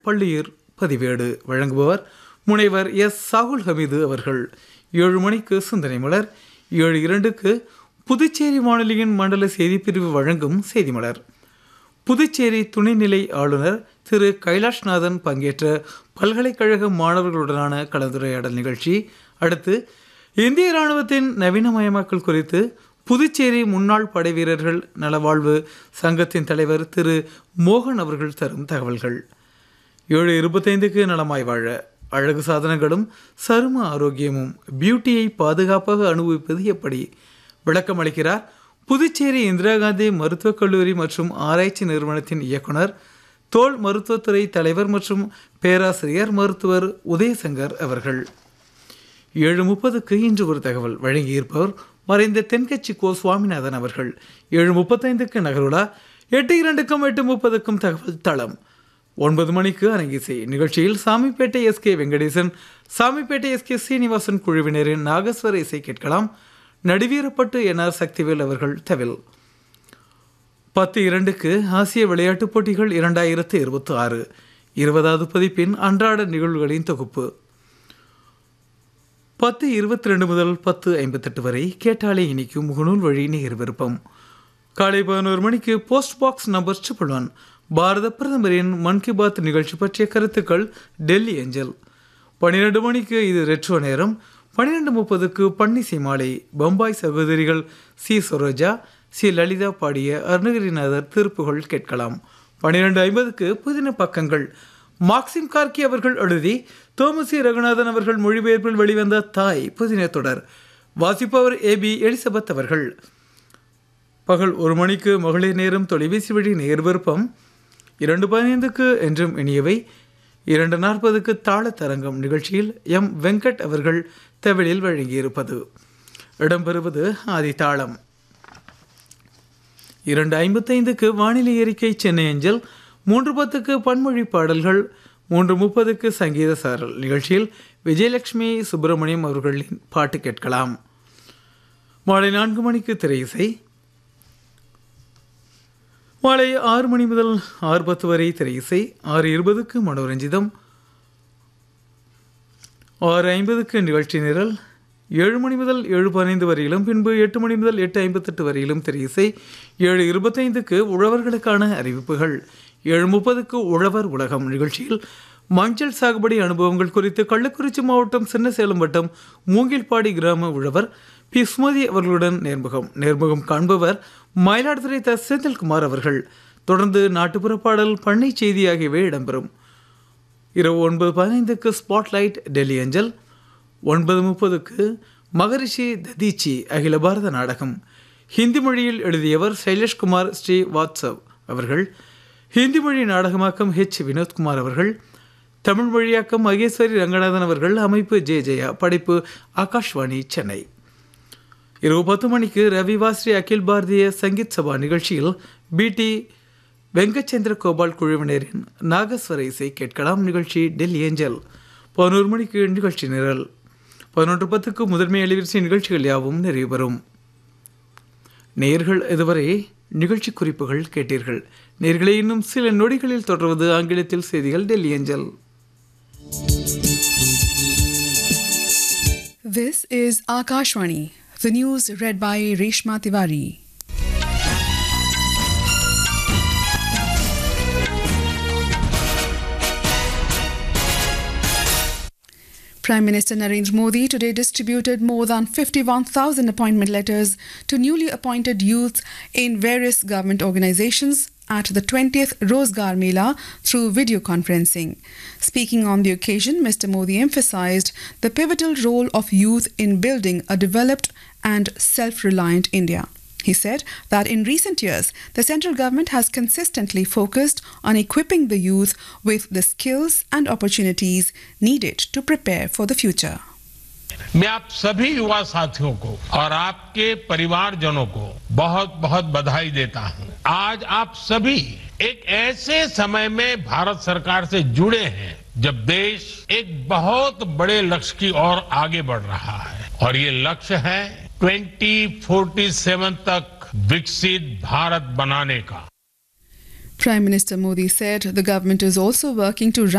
பள்ளியூர் பதிவேடு வழங்குபவர் முனைவர் எஸ் சாகுல் ஹமீது அவர்கள் ஏழு மணிக்கு சிந்தனை மலர் ஏழு இரண்டுக்கு புதுச்சேரி வானொலியின் மண்டல செய்திப்பிரிவு வழங்கும் செய்தி மலர் புதுச்சேரி துணைநிலை ஆளுநர் திரு கைலாஷ்நாதன் பங்கேற்ற பல்கலைக்கழக மாணவர்களுடனான கலந்துரையாடல் நிகழ்ச்சி அடுத்து இந்திய ராணுவத்தின் நவீனமயமாக்கல் குறித்து புதுச்சேரி முன்னாள் படை வீரர்கள் நலவாழ்வு சங்கத்தின் தலைவர் திரு மோகன் அவர்கள் தரும் தகவல்கள் ஏழு இருபத்தைந்துக்கு நலமாய் வாழ அழகு சாதனங்களும் சரும ஆரோக்கியமும் பியூட்டியை பாதுகாப்பாக அனுபவிப்பது எப்படி விளக்கம் அளிக்கிறார் புதுச்சேரி இந்திரா காந்தி மருத்துவக் கல்லூரி மற்றும் ஆராய்ச்சி நிறுவனத்தின் இயக்குனர் தோல் மருத்துவத்துறை தலைவர் மற்றும் பேராசிரியர் மருத்துவர் உதயசங்கர் அவர்கள் ஏழு முப்பதுக்கு இன்று ஒரு தகவல் வழங்கியிருப்பவர் மறைந்த தென்கட்சி கோ சுவாமிநாதன் அவர்கள் ஏழு முப்பத்தைந்துக்கு நகருலா எட்டு இரண்டுக்கும் எட்டு முப்பதுக்கும் தகவல் தளம் ஒன்பது மணிக்கு அரங்கிசை நிகழ்ச்சியில் Samipettai S K Venkatesan Samipettai S K Srinivasan குழுவினரின் நாகஸ்வர இசை கேட்கலாம் நடுவீரப்பட்டு என்ஆர் சக்திவேல் அவர்கள் தவில் பத்து இரண்டுக்கு ஆசிய விளையாட்டுப் போட்டிகள் இரண்டாயிரத்து இருபத்தி ஆறு இருபதாவது பதிப்பின் அன்றாட நிகழ்வுகளின் தொகுப்பு பத்து இருபத்தி ரெண்டு முதல் பத்து ஐம்பத்தெட்டு வரை கேட்டாலே இனிக்கும் முகநூல் வழி நேர் விருப்பம் காலை பதினோரு மணிக்கு post box number triple one பாரத பிரதமரின் மன் கி பாத் நிகழ்ச்சி பற்றிய கருத்துக்கள் டெல்லி ஏஞ்சல் பன்னிரெண்டு மணிக்கு இது ரெட்ரோ நேரம் பன்னிரெண்டு முப்பதுக்கு பன்னிசை மாலை பம்பாய் சகோதரிகள் சி சரோஜா சி லலிதா பாடிய அருணகிரிநாதர் திருப்புகள் கேட்கலாம் பன்னிரெண்டு ஐம்பதுக்கு புதின பக்கங்கள் மார்க்சிம் கார்கி அவர்கள் எழுதி தோமசி ரகுநாதன் அவர்கள் மொழிபெயர்ப்பில் வெளிவந்த தாய் புதின தொடர் வாசிப்பவர் ஏ பி எலிசபெத் அவர்கள் பகல் ஒரு மணிக்கு மகளிர் நேரம் தொலைபேசி வழி நேர் விருப்பம் இரண்டு பதினைந்துக்கு என்றும் இனியவை இரண்டு நாற்பதுக்கு தாளத்தரங்கம் நிகழ்ச்சியில் எம் வெங்கட் அவர்கள் தவிழில் வழங்கியிருப்பது இடம்பெறுவது ஆதி தாளம் இரண்டு ஐம்பத்தைந்துக்கு வானிலை அறிக்கை சென்னை அஞ்சல் மூன்று பத்துக்கு பன்மொழி பாடல்கள் மூன்று முப்பதுக்கு சங்கீத சாரல் நிகழ்ச்சியில் விஜயலட்சுமி சுப்பிரமணியம் அவர்களின் பாட்டு கேட்கலாம் மாலை நான்கு மணிக்கு திரை இசை மாலை ஆறு மணி முதல் ஆறு பத்து வரை திரை இசை ஆறு இருபதுக்கு மனோரஞ்சிதம் ஆறு ஐம்பதுக்கு நிகழ்ச்சி நிரல் ஏழு மணி முதல் ஏழு பதினைந்து வரையிலும் பின்பு எட்டு மணி முதல் எட்டு ஐம்பத்தெட்டு வரையிலும் திரை இசை ஏழு இருபத்தைந்துக்கு உழவர்களுக்கான அறிவிப்புகள் ஏழு முப்பதுக்கு உழவர் உலகம் நிகழ்ச்சியில் மஞ்சள் சாகுபடி அனுபவங்கள் குறித்து கள்ளக்குறிச்சி மாவட்டம் சின்னசேலம் வட்டம் மூங்கில்பாடி கிராம உழவர் பி சுமதி அவர்களுடன் நேர்முகம் நேர்முகம் காண்பவர் மயிலாடுதுறை த செந்தில்குமார் அவர்கள் தொடர்ந்து நாட்டுப்புற பாடல் பண்ணை செய்தி ஆகியவை இடம்பெறும் இரவு ஒன்பது பதினைந்துக்கு ஸ்பாட்லைட் டெல்லி அஞ்சல் ஒன்பது முப்பதுக்கு மகரிஷி ததீச்சி அகில பாரத நாடகம் ஹிந்தி மொழியில் எழுதியவர் சைலேஷ்குமார் ஸ்ரீ வாத்சவ் அவர்கள் ஹிந்தி மொழி நாடகமாக்கம் ஹெச் வினோத்குமார் அவர்கள் தமிழ் மொழியாக்கம் மகேஸ்வரி ரங்கநாதன் அவர்கள் அமைப்பு ஜே ஜெயா படைப்பு ஆகாஷ்வாணி சென்னை இரவு பத்து மணிக்கு ரவிவா ஸ்ரீ அகில் பாரதிய சங்கீத் சபா நிகழ்ச்சியில் பிடி வெங்கச்சந்திர கோபால் குழுவினரின் நாகஸ்வர இசை கேட்கலாம் நிகழ்ச்சி டெல்லி ஏஞ்சல் பதினோரு மணிக்கு நிகழ்ச்சி நிரல் பதினொன்று பத்துக்கு முதன்மை அலைவரிசை நிகழ்ச்சிகள் யாவும் நிறைவு பெறும் நேர்கள் இதுவரை நிகழ்ச்சி குறிப்புகள் கேட்டீர்கள் நேர்களை இன்னும் சில நொடிகளில் தொடர்வது ஆங்கிலத்தில் செய்திகள் டெல்லி ஏஞ்சல் This is Akashwani, the news read by Reshma Tiwari. Prime Minister Narendra Modi today distributed more than 51,000 appointment letters to newly appointed youths in various government organizations at the 20th Rozgar Mela through video conferencing. Speaking on the occasion, Mr. Modi emphasized the pivotal role of youth in building a developed and self reliant India. He said that in recent years, the central government has consistently focused on equipping the youth with the skills and opportunities needed to prepare for the future. मैं आप सभी युवा साथियों को और आपके परिवारजनों को बहुत बहुत बधाई देता हूं आज आप सभी एक ऐसे समय में भारत सरकार से जुड़े हैं जब देश एक बहुत बड़े लक्ष्य की ओर आगे बढ़ रहा है और ये लक्ष्य है 2047 तक विकसित भारत बनाने का Prime Minister Modi said the government is also working to